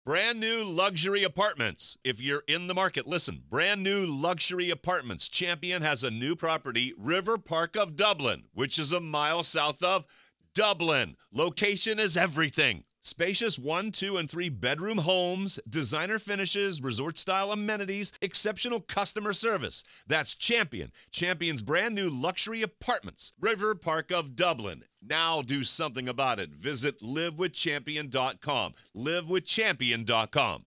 Brand new luxury apartments. If you're in the market, listen. Brand new luxury apartments. Champion has a new property, River Park of Dublin, which is a mile south of Dublin. Location is everything. Spacious one, two, and three bedroom homes, designer finishes, resort style amenities, exceptional customer service. That's Champion. Champion's brand new luxury apartments, River Park of Dublin. Now do something about it. Visit livewithchampion.com. Livewithchampion.com.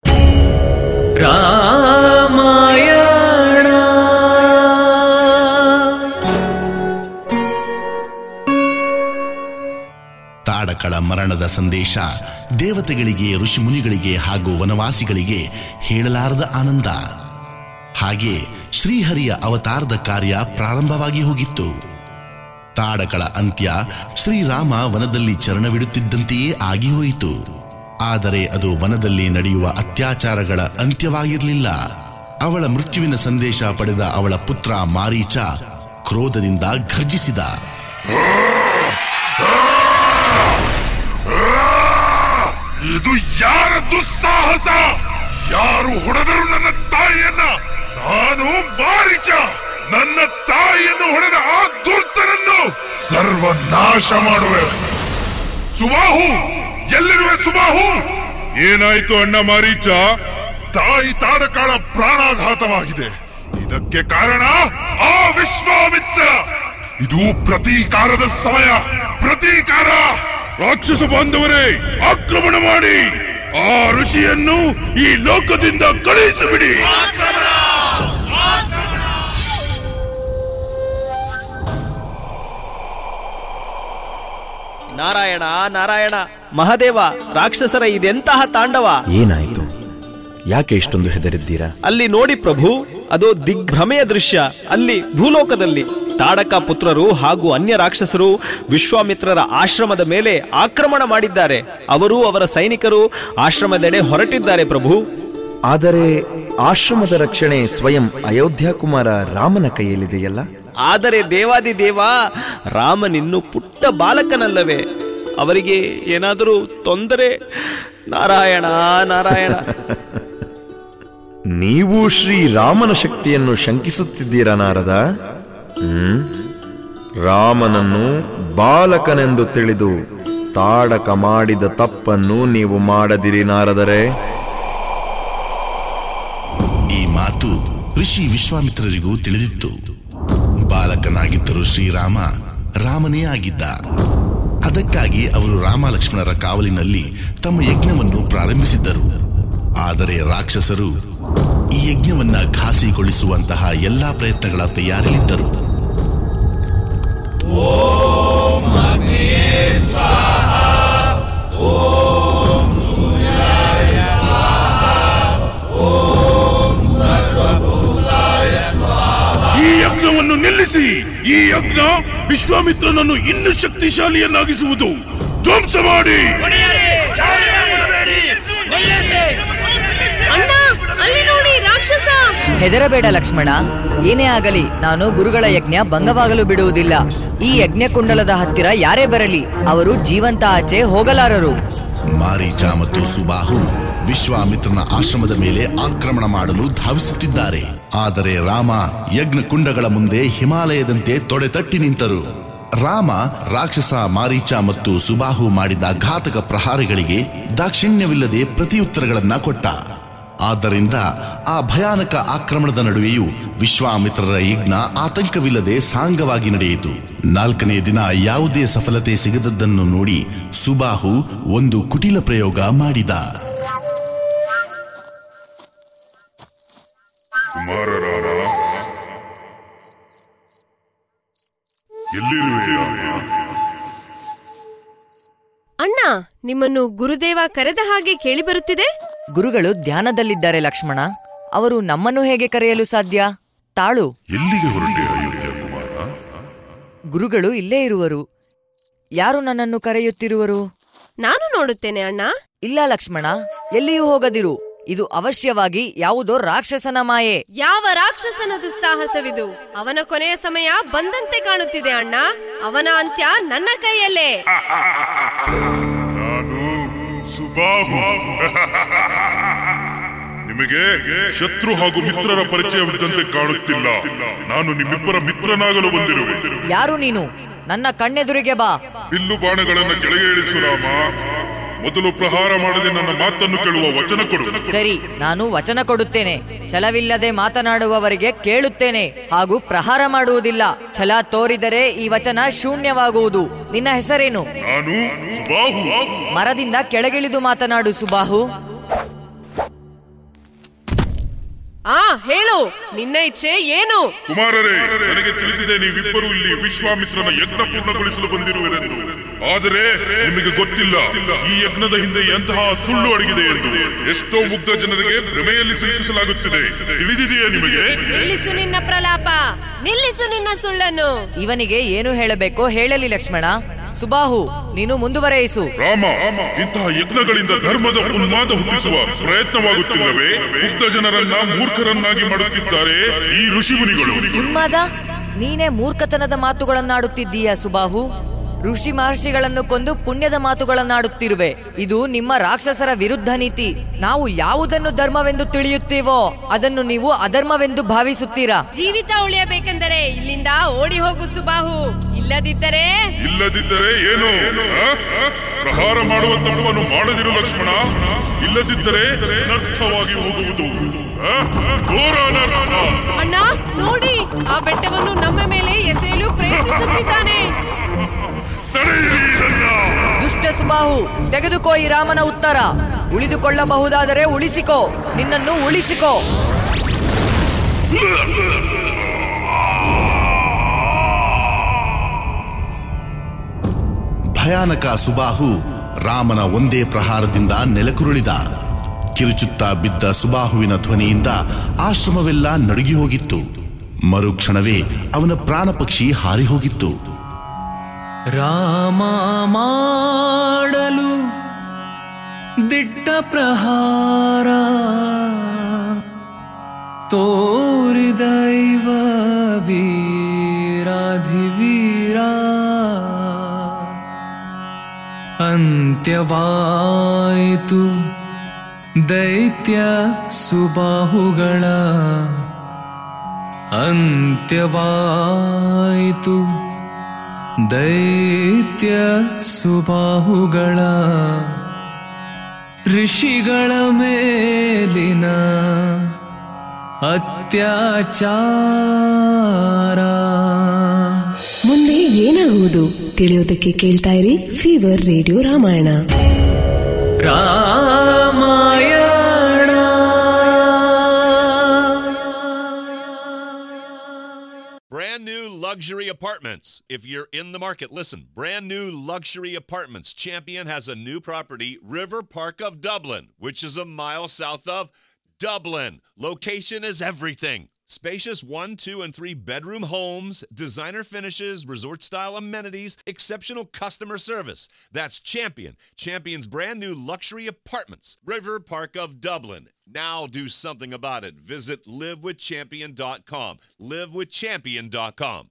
ತಾಡಕಳ ಮರಣದ ಸಂದೇಶ ದೇವತೆಗಳಿಗೆ ಋಷಿಮುನಿಗಳಿಗೆ ಹಾಗೂ ವನವಾಸಿಗಳಿಗೆ ಹೇಳಲಾರದ ಆನಂದ ಹಾಗೆ ಶ್ರೀಹರಿಯ ಅವತಾರದ ಕಾರ್ಯ ಪ್ರಾರಂಭವಾಗಿ ಹೋಗಿತ್ತು ತಾಡಕಳ ಅಂತ್ಯ ಶ್ರೀರಾಮ ವನದಲ್ಲಿ ಚರಣವಿಡುತ್ತಿದ್ದಂತೆಯೇ ಆಗಿ ಹೋಯಿತು ಆದರೆ ಅದು ವನದಲ್ಲಿ ನಡೆಯುವ ಅತ್ಯಾಚಾರಗಳ ಅಂತ್ಯವಾಗಿರಲಿಲ್ಲ ಅವಳ ಮೃತ್ಯುವಿನ ಸಂದೇಶ ಪಡೆದ ಅವಳ ಪುತ್ರ ಮಾರೀಚ ಕ್ರೋಧದಿಂದ ಘರ್ಜಿಸಿದ ಇದು ಯಾರ ದುಸ್ಸಾಹಸ ಯಾರು ಹೊಡೆದರು ನನ್ನ ತಾಯಿಯನ್ನ ನಾನು ಮಾರಿಚ ನನ್ನ ತಾಯಿಯನ್ನು ಹೊಡೆದ ಆ ದುರ್ತನನ್ನು ಸರ್ವನಾಶ ಮಾಡುವೆ ಸುಬಾಹು ಎಲ್ಲಿರುವೆ ಸುಬಾಹು ಏನಾಯ್ತು ಅಣ್ಣ ಮಾರೀಚ ತಾಯಿ ತಾಡಕಾಳ ಪ್ರಾಣಾಘಾತವಾಗಿದೆ ಇದಕ್ಕೆ ಕಾರಣ ಆ ವಿಶ್ವಾಮಿತ್ರ ಇದು ಪ್ರತೀಕಾರದ ಸಮಯ ಪ್ರತೀಕಾರ ರಾಕ್ಷಸ ಬಾಂಧವರೇ ಆಕ್ರಮಣ ಮಾಡಿ ಆ ಋಷಿಯನ್ನು ಈ ಲೋಕದಿಂದ ಕಳುಹಿಸಿಬಿಡಿ ನಾರಾಯಣ ನಾರಾಯಣ ಮಹದೇವ ರಾಕ್ಷಸರ ಇದೆಂತಹ ತಾಂಡವ ಏನಾಯಿತು ಯಾಕೆ ಇಷ್ಟೊಂದು ಹೆದರಿದ್ದೀರಾ ಅಲ್ಲಿ ನೋಡಿ ಪ್ರಭು ಅದು ದಿಗ್ಭ್ರಮೆಯ ದೃಶ್ಯ ಅಲ್ಲಿ ಭೂಲೋಕದಲ್ಲಿ ತಾಡಕ ಪುತ್ರರು ಹಾಗೂ ಅನ್ಯ ರಾಕ್ಷಸರು ವಿಶ್ವಾಮಿತ್ರರ ಆಶ್ರಮದ ಮೇಲೆ ಆಕ್ರಮಣ ಮಾಡಿದ್ದಾರೆ ಅವರು ಅವರ ಸೈನಿಕರು ಆಶ್ರಮದೆಡೆ ಹೊರಟಿದ್ದಾರೆ ಪ್ರಭು ಆದರೆ ಆಶ್ರಮದ ರಕ್ಷಣೆ ಸ್ವಯಂ ಅಯೋಧ್ಯ ಕುಮಾರ ರಾಮನ ಕೈಯಲ್ಲಿದೆಯಲ್ಲ ಆದರೆ ದೇವಾದಿ ದೇವ ರಾಮನಿನ್ನು ಪುಟ್ಟ ಬಾಲಕನಲ್ಲವೇ ಅವರಿಗೆ ಏನಾದರೂ ತೊಂದರೆ ನಾರಾಯಣ ನಾರಾಯಣ ನೀವು ಶ್ರೀರಾಮನ ಶಕ್ತಿಯನ್ನು ಶಂಕಿಸುತ್ತಿದ್ದೀರಾ ನಾರದ ಹ್ಮ್ ರಾಮನನ್ನು ಬಾಲಕನೆಂದು ತಿಳಿದು ತಾಡಕ ಮಾಡಿದ ತಪ್ಪನ್ನು ನೀವು ಮಾಡದಿರಿ ನಾರದರೆ ಈ ಮಾತು ಋಷಿ ವಿಶ್ವಾಮಿತ್ರರಿಗೂ ತಿಳಿದಿತ್ತು ಬಾಲಕನಾಗಿದ್ದರು ಶ್ರೀರಾಮ ರಾಮನೇ ಆಗಿದ್ದ ಅದಕ್ಕಾಗಿ ಅವರು ರಾಮ ಲಕ್ಷ್ಮಣರ ಕಾವಲಿನಲ್ಲಿ ತಮ್ಮ ಯಜ್ಞವನ್ನು ಪ್ರಾರಂಭಿಸಿದ್ದರು ಆದರೆ ರಾಕ್ಷಸರು ಈ ಯಜ್ಞವನ್ನ ಘಾಸಿಗೊಳಿಸುವಂತಹ ಎಲ್ಲಾ ಪ್ರಯತ್ನಗಳ ತಯಾರಿಯಲ್ಲಿದ್ದರು ಈ ಯಜ್ಞವನ್ನು ನಿಲ್ಲಿಸಿ ಈ ಯಜ್ಞ ವಿಶ್ವಾಮಿತ್ರನನ್ನು ಇನ್ನೂ ಶಕ್ತಿಶಾಲಿಯನ್ನಾಗಿಸುವುದು ಧ್ವಂಸ ಮಾಡಿ ಅಣ್ಣ ಅಲ್ಲಿ ನೋಡಿ ರಾಕ್ಷಸ ಹೆದರಬೇಡ ಲಕ್ಷ್ಮಣ ಏನೇ ಆಗಲಿ ನಾನು ಗುರುಗಳ ಯಜ್ಞ ಭಂಗವಾಗಲು ಬಿಡುವುದಿಲ್ಲ ಈ ಯಜ್ಞ ಕುಂಡಲದ ಹತ್ತಿರ ಯಾರೇ ಬರಲಿ ಅವರು ಜೀವಂತ ಆಚೆ ಹೋಗಲಾರರು ಮಾರೀಚ ಮತ್ತು ಸುಬಾಹು ವಿಶ್ವಾಮಿತ್ರನ ಆಶ್ರಮದ ಮೇಲೆ ಆಕ್ರಮಣ ಮಾಡಲು ಧಾವಿಸುತ್ತಿದ್ದಾರೆ ಆದರೆ ರಾಮ ಯಜ್ಞ ಕುಂಡಗಳ ಮುಂದೆ ಹಿಮಾಲಯದಂತೆ ತೊಡೆತಟ್ಟಿ ನಿಂತರು ರಾಮ ರಾಕ್ಷಸ ಮಾರೀಚ ಮತ್ತು ಸುಬಾಹು ಮಾಡಿದ ಘಾತಕ ಪ್ರಹಾರಗಳಿಗೆ ದಾಕ್ಷಿಣ್ಯವಿಲ್ಲದೆ ಪ್ರತಿಯುತ್ತರಗಳನ್ನ ಕೊಟ್ಟ ಆದ್ದರಿಂದ ಆ ಭಯಾನಕ ಆಕ್ರಮಣದ ನಡುವೆಯೂ ವಿಶ್ವಾಮಿತ್ರರ ಯಜ್ಞ ಆತಂಕವಿಲ್ಲದೆ ಸಾಂಗವಾಗಿ ನಡೆಯಿತು ನಾಲ್ಕನೇ ದಿನ ಯಾವುದೇ ಸಫಲತೆ ಸಿಗದದ್ದನ್ನು ನೋಡಿ ಸುಬಾಹು ಒಂದು ಕುಟಿಲ ಪ್ರಯೋಗ ಮಾಡಿದ ಕುಮಾರರಾರ ಎಲ್ಲಿರುವೆ ಅಣ್ಣ ನಿಮ್ಮನ್ನು ಗುರುದೇವ ಕರೆದ ಹಾಗೆ ಕೇಳಿ ಬರುತ್ತಿದೆ ಗುರುಗಳು ಧ್ಯಾನದಲ್ಲಿದ್ದಾರೆ ಲಕ್ಷ್ಮಣ ಅವರು ನಮ್ಮನ್ನು ಹೇಗೆ ಕರೆಯಲು ಸಾಧ್ಯ ತಾಳು ಎಲ್ಲಿಗೆ ಹೊರಟೆ ಅಯೋಧ್ಯ ಕುಮಾರ ಗುರುಗಳು ಇಲ್ಲೇ ಇರುವರು ಯಾರು ನನ್ನನ್ನು ಕರೆಯುತ್ತಿರುವರು ನಾನು ನೋಡುತ್ತೇನೆ ಅಣ್ಣ ಇಲ್ಲ ಲಕ್ಷ್ಮಣ ಎಲ್ಲಿಯೂ ಹೋಗದಿರು ಇದು ಅವಶ್ಯವಾಗಿ ಯಾವುದೋ ರಾಕ್ಷಸನ ಮಾಯೆ ಯಾವ ರಾಕ್ಷಸನ ದುಸ್ಸಾಹಸವಿದು ಅವನ ಕೊನೆಯ ಸಮಯ ಬಂದಂತೆ ಕಾಣುತ್ತಿದೆ ಅಣ್ಣ ಅವನ ಅಂತ್ಯ ನನ್ನ ಕೈಯಲ್ಲೇ ನಾನು ಸುಬಾಹು ನಿಮಗೆ ಶತ್ರು ಹಾಗೂ ಮಿತ್ರರ ಪರಿಚಯವಿದ್ದಂತೆ ಕಾಣುತ್ತಿಲ್ಲ ನಾನು ನಿಮ್ಮಿಬ್ಬರ ಮಿತ್ರನಾಗಲು ಬಂದಿರುವೆ ಯಾರು ನೀನು ನನ್ನ ಕಣ್ಣೆದುರಿಗೆ ಬಾ ಬಿಲ್ಲು ಬಾಣಗಳನ್ನ ಕೆಳಗೆ ಇಳಿಸು ರಾಮ ಮೊದಲು ಪ್ರಹಾರ ಮಾಡದೆ ನನ್ನ ಮಾತನ್ನು ಕೇಳುವ ವಚನ ಕೊಡು ಸರಿ ನಾನು ವಚನ ಕೊಡುತ್ತೇನೆ ಛಲವಿಲ್ಲದೆ ಮಾತನಾಡುವವರಿಗೆ ಕೇಳುತ್ತೇನೆ ಹಾಗೂ ಪ್ರಹಾರ ಮಾಡುವುದಿಲ್ಲ ಛಲ ತೋರಿದರೆ ಈ ವಚನ ಶೂನ್ಯವಾಗುವುದು ನಿನ್ನ ಹೆಸರೇನು ನಾನು ಸುಬಾಹು ಮರದಿಂದ ಕೆಳಗಿಳಿದು ಮಾತನಾಡು ಸುಬಾಹು ಆ ಹೇಳು ನಿನ್ನ ಇಚ್ಛೆ ಏನು ಕುಮಾರರೇ ನನಗೆ ತಿಳಿದಿದೆ ನೀವಿಬ್ಬರು ಇಲ್ಲಿ ವಿಶ್ವಾಮಿತ್ರನ ಯಜ್ಞ ಪೂರ್ಣಗೊಳಿಸಲು ಬಂದಿರುವಿರೆಂದು ಆದರೆ ನಿಮಗೆ ಗೊತ್ತಿಲ್ಲ ಈ ಯಜ್ಞದ ಹಿಂದೆ ಎಂತಹ ಸುಳ್ಳು ಅಡಗಿದೆ ಎಂದು ಎಷ್ಟೋ ಮುಗ್ಧ ಜನರಿಗೆ ಭ್ರಮೆಯಲ್ಲಿ ಸಿಲುಕಿಸಲಾಗುತ್ತಿದೆ ತಿಳಿದಿದೆಯೇ ನಿಮಗೆ ನಿಲ್ಲಿಸು ನಿನ್ನ ಪ್ರಲಾಪ ನಿಲ್ಲಿಸು ನಿನ್ನ ಸುಳ್ಳನ್ನು ಇವನಿಗೆ ಏನು ಹೇಳಬೇಕೋ ಹೇಳಲಿ ಲಕ್ಷ್ಮಣ ಸುಬಾಹು ನೀನು ಮುಂದುವರೆಯಿಸು ರಾಮ ಇಂತಹ ಯಜ್ಞಗಳಿಂದ ಧರ್ಮದ ಉನ್ಮಾದ ಹುಟ್ಟಿಸುವ ಪ್ರಯತ್ನವಾಗುತ್ತಿಲ್ಲವೇ ಮುಗ್ಧ ಜನರನ್ನ ಮೂರ್ಖರನ್ನಾಗಿ ಮಾಡುತ್ತಿದ್ದಾರೆ ಈ ಋಷಿಮುನಿಗಳು ಉನ್ಮಾದ ನೀನೇ ಮೂರ್ಖತನದ ಮಾತುಗಳನ್ನಾಡುತ್ತಿದ್ದೀಯ ಸುಬಾಹು ಋಷಿ ಮಹರ್ಷಿಗಳನ್ನು ಕೊಂದು ಪುಣ್ಯದ ಮಾತುಗಳನ್ನಾಡುತ್ತಿರುವೆ ಇದು ನಿಮ್ಮ ರಾಕ್ಷಸರ ವಿರುದ್ಧ ನೀತಿ ನಾವು ಯಾವುದನ್ನು ಧರ್ಮವೆಂದು ತಿಳಿಯುತ್ತೀವೋ ಅದನ್ನು ನೀವು ಅಧರ್ಮವೆಂದು ಭಾವಿಸುತ್ತೀರಾ ಜೀವಿತ ಉಳಿಯಬೇಕೆಂದರೆ ಇಲ್ಲಿಂದ ಓಡಿ ಹೋಗು ಸುಬಾಹು ಇಲ್ಲದಿದ್ದರೆ ಇಲ್ಲದಿದ್ದರೆ ಏನು ಆ? ಆ? ಪ್ರಹಾರ ಮಾಡುವ ತಪ್ಪನ್ನು ಮಾಡದಿರು ಲಕ್ಷ್ಮಣ ಇಲ್ಲದಿದ್ದರೆ ಅನರ್ಥವಾಗಿ ಹೋಗುವುದು ಆ? ಘೋರ ಅನರ್ಥ ಅಣ್ಣ ನೋಡಿ ಆ ಬೆಟ್ಟವನ್ನು ನಮ್ಮ ಮೇಲೆ ಎಸೆಯಲು ಪ್ರಯತ್ನಿಸುತ್ತಿದ್ದಾನೆ ತಡೆಯಿರಿ ಇದನ್ನ ದುಷ್ಟ ಸುಬಾಹು ತೆಗೆದುಕೋ ಈ ರಾಮನ ಉತ್ತರ ಉಳಿದುಕೊಳ್ಳಬಹುದಾದರೆ ಉಳಿಸಿಕೋ ನಿನ್ನನ್ನು ಉಳಿಸಿಕೋ ಭಯಾನಕ ಸುಬಾಹು ರಾಮನ ಒಂದೇ ಪ್ರಹಾರದಿಂದ ನೆಲಕುರುಳಿದ ಕಿರುಚುತ್ತಾ ಬಿದ್ದ ಸುಬಾಹುವಿನ ಧ್ವನಿಯಿಂದ ಆಶ್ರಮವೆಲ್ಲ ನಡುಗಿ ಹೋಗಿತ್ತು ಮರುಕ್ಷಣವೇ ಅವನ ಪ್ರಾಣ ಪಕ್ಷಿ ಹಾರಿ ಹೋಗಿತ್ತು ರಾಮ ಮಾಡಲು ದಿಟ್ಟ ಪ್ರಹಾರ ತೋರಿದೈವ ವೀರಾಧಿವೀರ ಅಂತ್ಯವಾಯಿತು ದೈತ್ಯ ಸುಬಾಹುಗಳ ಅಂತ್ಯವಾಯಿತು ದೈತ್ಯ ಸುಬಾಹುಗಳ ಋಷಿಗಳ ಮೇಲಿನ ಅತ್ಯಾಚಾರ ಮುಂದೆ ಏನಾಗುವುದು ತಿಳಿಯೋದಕ್ಕೆ ಕೇಳ್ತಾ ಇರಿ fever radio Ramayana Ramayana Brand new luxury apartments. If you're in the market, listen. Brand new luxury apartments. Champion has a new property, River Park of Dublin, which is a mile south of Dublin. Location is everything. Spacious one, two, and three bedroom homes, designer finishes, resort style amenities, exceptional customer service. That's Champion. Champion's brand new luxury apartments, River Park of Dublin. Now do something about it. Visit livewithchampion.com. Livewithchampion.com.